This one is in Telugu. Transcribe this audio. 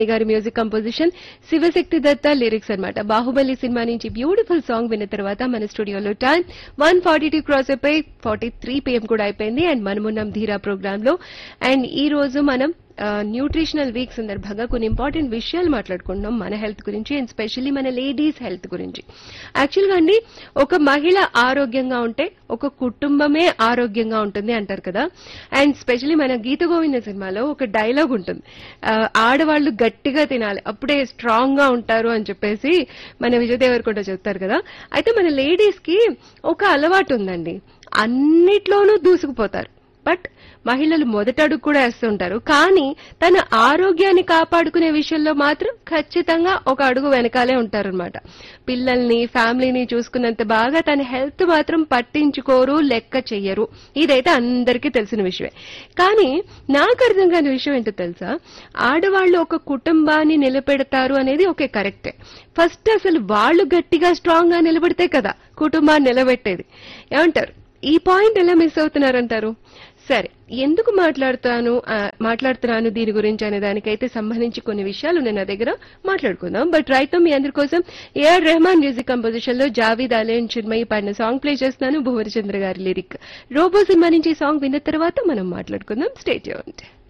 గారి music composition Shivashakti Datta lyrics అన్నమాట బాహుబలి సినిమా నుంచి బ్యూటిఫుల్ సాంగ్ విన్న తర్వాత మన స్టూడియోలో time one forty two cross అయిపోయి ఫార్టీ త్రీ పిఎం కూడా అయిపోయింది అండ్ మనమున్నాం ధీరా ప్రోగ్రామ్ లో అండ్ ఈ రోజు మనం న్యూట్రిషనల్ వీక్ సందర్భంగా కొన్ని ఇంపార్టెంట్ విషయాలు మాట్లాడుకుంటున్నాం మన హెల్త్ గురించి అండ్ స్పెషల్లీ మన లేడీస్ హెల్త్ గురించి యాక్చువల్గా అండి ఒక మహిళ ఆరోగ్యంగా ఉంటే ఒక కుటుంబమే ఆరోగ్యంగా ఉంటుంది అంటారు కదా అండ్ స్పెషల్లీ మన గీత గోవింద సినిమాలో ఒక డైలాగ్ ఉంటుంది ఆ, ఆడవాళ్ళు గట్టిగా తినాలి అప్పుడే స్ట్రాంగ్ గా ఉంటారు అని చెప్పేసి మన విజయ్ దేవరకొండ చెప్తారు కదా అయితే మన లేడీస్ కి ఒక అలవాటు ఉందండి అన్నిట్లోనూ దూసుకుపోతారు బట్ మహిళలు మొదట అడుగు కూడా వేస్తుంటారు కానీ తన ఆరోగ్యాన్ని కాపాడుకునే విషయంలో మాత్రం ఖచ్చితంగా ఒక అడుగు వెనకాలే ఉంటారనమాట పిల్లల్ని ఫ్యామిలీని చూసుకున్నంత బాగా తన హెల్త్ మాత్రం పట్టించుకోరు లెక్క చెయ్యరు ఇదైతే అందరికీ తెలిసిన విషయమే కానీ నాకు అర్థం కాని విషయం ఏంటో తెలుసా ఆడవాళ్ళు ఒక కుటుంబాన్ని నిలబెడతారు అనేది ఓకే కరెక్టే ఫస్ట్ అసలు వాళ్ళు గట్టిగా స్ట్రాంగ్ గా నిలబడితే కదా కుటుంబాన్ని నిలబెట్టేది ఏమంటారు ఈ పాయింట్ ఎలా మిస్ అవుతున్నారంటారు సరే ఎందుకు మాట్లాడుతాను ఆ, మాట్లాడుతున్నాను దీని గురించి అనే దానికైతే సంబంధించి కొన్ని విషయాలు నేను నా దగ్గర మాట్లాడుకుందాం బట్ రైట్ మీ అందరి కోసం ఏఆర్ రెహమాన్ మ్యూజిక్ కంపోజిషన్ లో జావీద్ అలేన్ చిన్మయి పాడిన సాంగ్ ప్లే చేస్తున్నాను భువనచంద్ర గారి లిరిక్ రోబో సినిమా నుంచి ఈ సాంగ్ విన్న తర్వాత మనం మాట్లాడుకుందాం స్టేట్ చేయండి